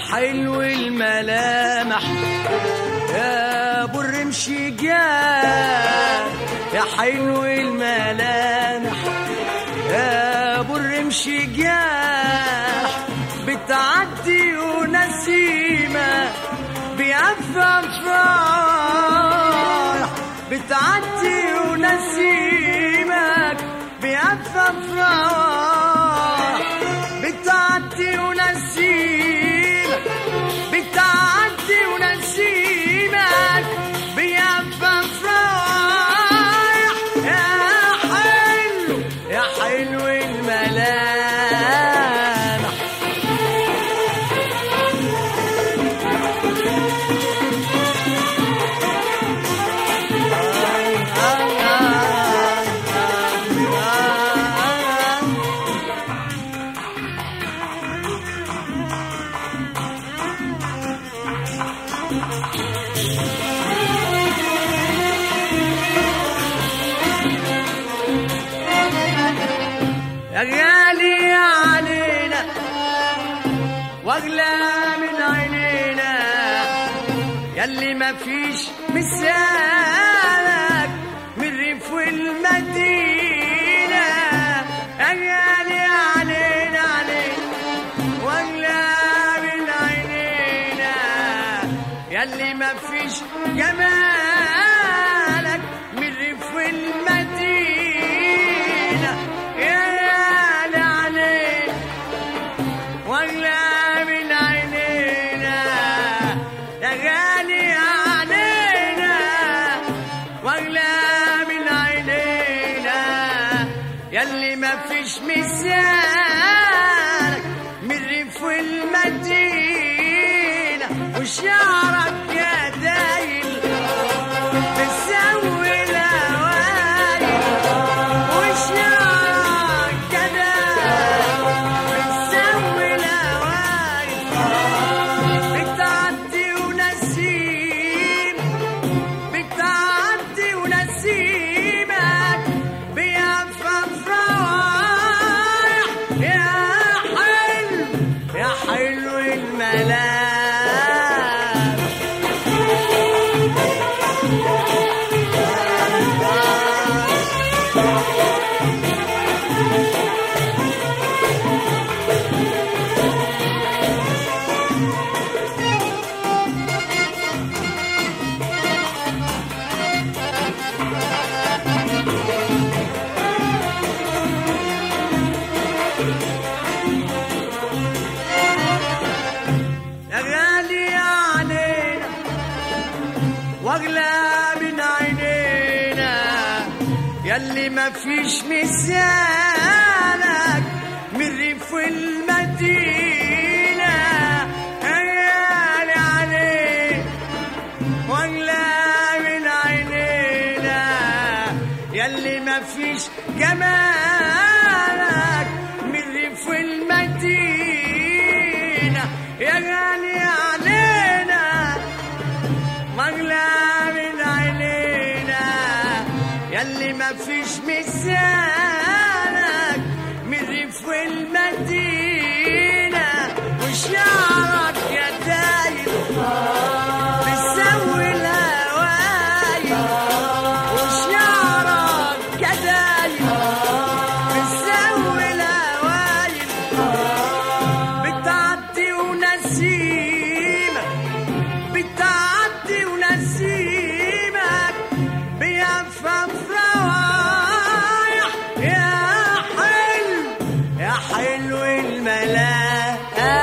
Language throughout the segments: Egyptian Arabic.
حلو الملامح يا ابو الرمش جاه يا حلو الملامح يا ابو الرمش جاه بتعدي ونسيمة بيفهم فرح بتعدي ونسيمك بيفهم فرح بتعدي ونسيمك بتعدي ونسيمك بيفهم فرح يا حلو يا حلو الملامح يا غالي علينا واغلى من عينينا ياللي ما فيش مثالك من الريف والمدينة يا غالي علينا علينا واغلى من عينينا ياللي ما فيش جمالك من الريف والمدينة يا غالي علينا واغلى من عينينا يا غالي علينا واغلى من عينينا ياللي ما فيش مثالك من الريف والمدينة وشعرك يا دايل بتسوي الهوايل وشعرك كده بتسوي الهوايل بتعدي ونسيم بتعدي ونسيمك بيفهم روايح يا حلو يا حلو الملامح يا غالي علينا واغلى من عينينا ياللي ما فيش مثالك من الريف والمدينة يا غالي علينا واغلى من عينينا ياللي ما فيش جمالك من الريف والمدينة يا غالي علينا مغلى من عينينا ياللي ما فيش مثالك من الريف والمدينة وشعرك يا دايب بتسوي الهوايل وشعرك يا دايب بتسوي الهوايل بتعدي ونسيمك بتعدي ونسيمك بيفهم روايح يا حلو يا حلو الملامح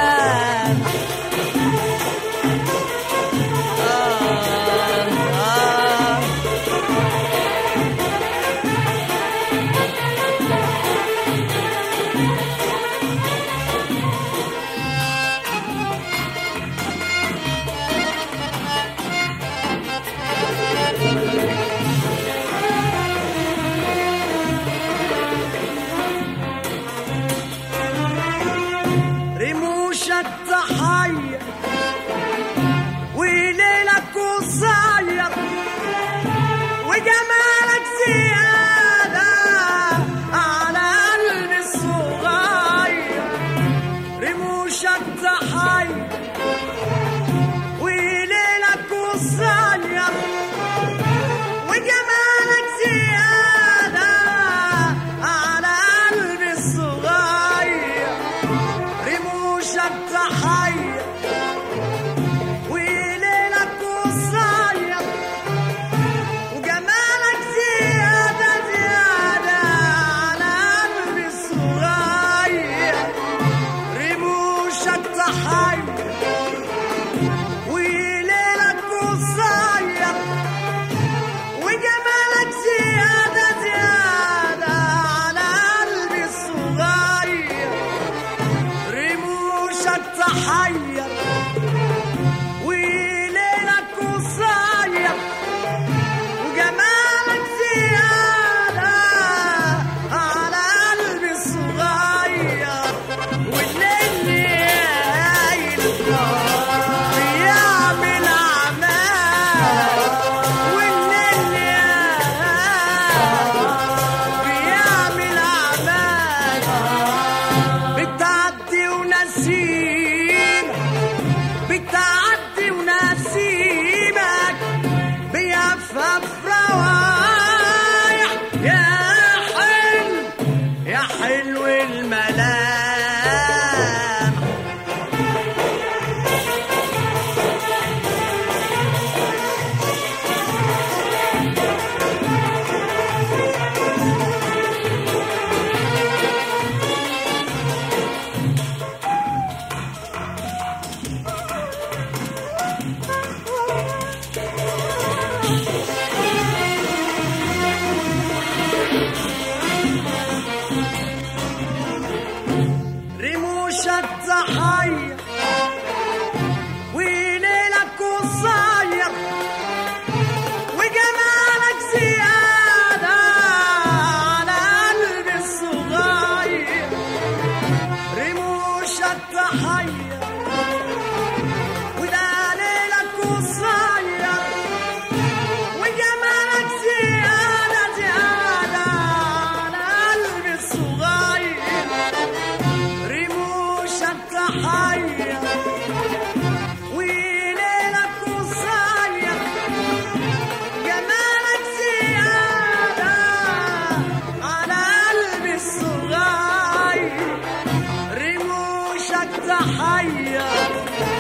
آه آه رموشك تحير وليلك قصير وجمالك زيادة على قلبي الصغير رموشك تحير رموشك تحير وليلك قصير وجمالك زيادة زيادة على قلبي الصغير رموشك تحير وليلك قصير وجمالك زيادة زيادة على قلبي الصغير رموشك تحير وليلك قصير وجمالك زيادة على قلبي الصغير والليل قايل بيعمل أعمال والليل بيعمل أعمال بتعدي ونسيم بتعدي ونسيمك بيفف روايح يا حلو يا حلو الملام رموشك تحير وليلك قصير وجمالك زيادة على قلبي الصغير رموشك تحير وده ليلك قصير وجمالك زيادة زيادة على قلبي الصغير رموشك تحير وليلك قصير جمالك زيادة على قلبي الصغير رموشك تحير